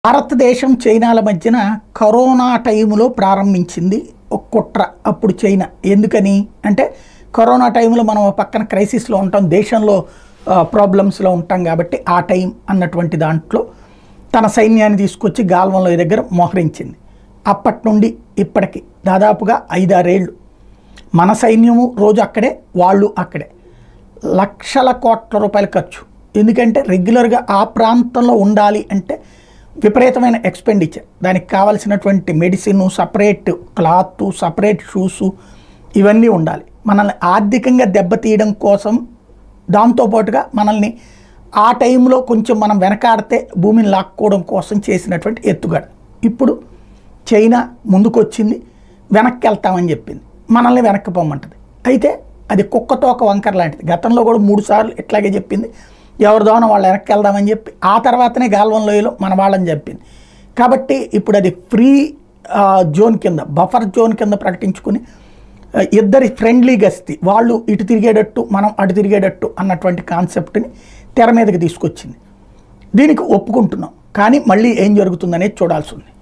భారతదేశం చైనాల మధ్యన కరోనా టైంలో ప్రారంభించింది ఒక కుట్ర అప్పుడు చైనా ఎందుకని అంటే కరోనా టైంలో మనం ఒక పక్కన క్రైసిస్లో ఉంటాం దేశంలో ప్రాబ్లమ్స్లో ఉంటాం కాబట్టి ఆ టైం అన్నటువంటి దాంట్లో తన సైన్యాన్ని తీసుకొచ్చి గాల్వన్లో దగ్గర మోహరించింది అప్పటి నుండి ఇప్పటికి దాదాపుగా ఐదారేళ్ళు మన సైన్యము రోజు అక్కడే వాళ్ళు అక్కడే లక్షల కోట్ల రూపాయల ఖర్చు ఎందుకంటే రెగ్యులర్గా ఆ ప్రాంతంలో ఉండాలి అంటే విపరీతమైన ఎక్స్పెండిచర్ దానికి కావాల్సినటువంటి medicine separate cloth separate shoes ఇవన్నీ ఉండాలి మనల్ని ఆర్థికంగా దెబ్బతీయడం కోసం దాంతోపాటుగా మనల్ని ఆ టైంలో కొంచెం మనం వెనకాడితే భూమిని లాక్కోవడం కోసం చేసినటువంటి ఎత్తుగడ ఇప్పుడు చైనా ముందుకొచ్చింది వెనక్కి వెళ్తామని చెప్పింది మనల్ని వెనక్కి పొమ్మంటది అయితే అది కుక్కతోక వంకర లాంటిది గతంలో కూడా మూడు సార్లు ఇట్లాగే చెప్పింది ఎవరిదోన వాళ్ళు వెనక్కి వెళ్దామని చెప్పి ఆ తర్వాతనే గాల్వన్ లోయలో మన వాళ్ళని చెప్పింది కాబట్టి ఇప్పుడు అది ఫ్రీ ఆ, జోన్ కింద బఫర్ జోన్ కింద ప్రకటించుకుని ఆ, ఇద్దరి ఫ్రెండ్లీ గస్తీ వాళ్ళు ఇటు తిరిగేటట్టు మనం అటు తిరిగేటట్టు అన్నటువంటి కాన్సెప్ట్ని తెర మీదకి తీసుకొచ్చింది దీనికి ఒప్పుకుంటున్నాం కానీ మళ్ళీ ఏం జరుగుతుందనేది చూడాల్సి ఉంది